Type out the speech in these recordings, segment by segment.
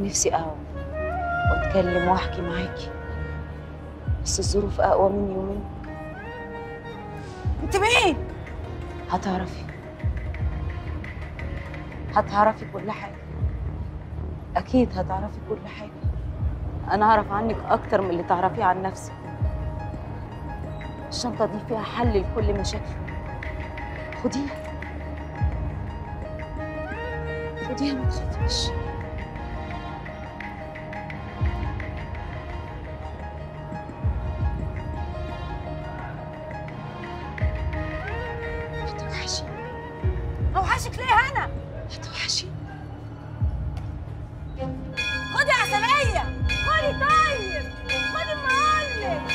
نفسي اقعد واتكلم واحكي معاكي بس الظروف اقوى مني ومنك انت مين؟ هتعرفي هتعرفي كل حاجة أكيد هتعرفي كل حاجة أنا أعرف عنك أكتر من اللي تعرفيه عن نفسك الشنطة دي فيها حل لكل مشاكلك خديها خديها ما تخافيش هتوحشي اوحشك ليه انا؟ هتوحشي خدي عسلية خدي طيب خدي المعلم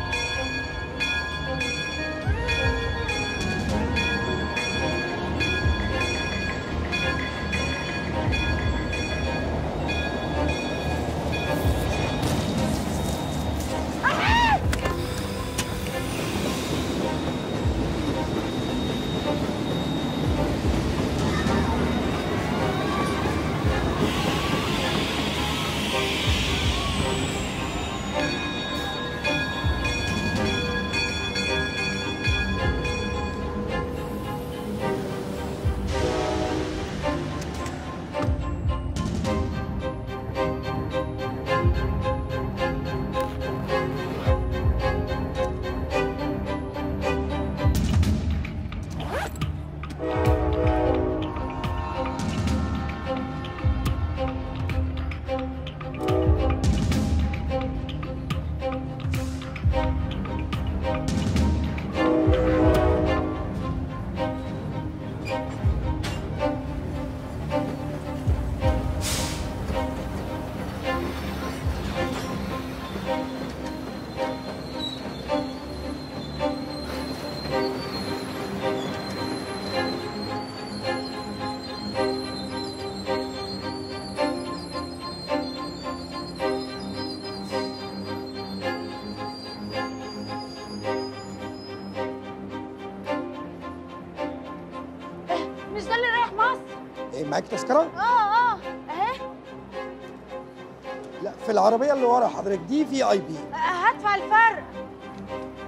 مش ده اللي رايح مصر؟ ايه معاك تذكره اه اه اهي لا في العربيه اللي ورا حضرتك دي في اي بي هدفع الفرق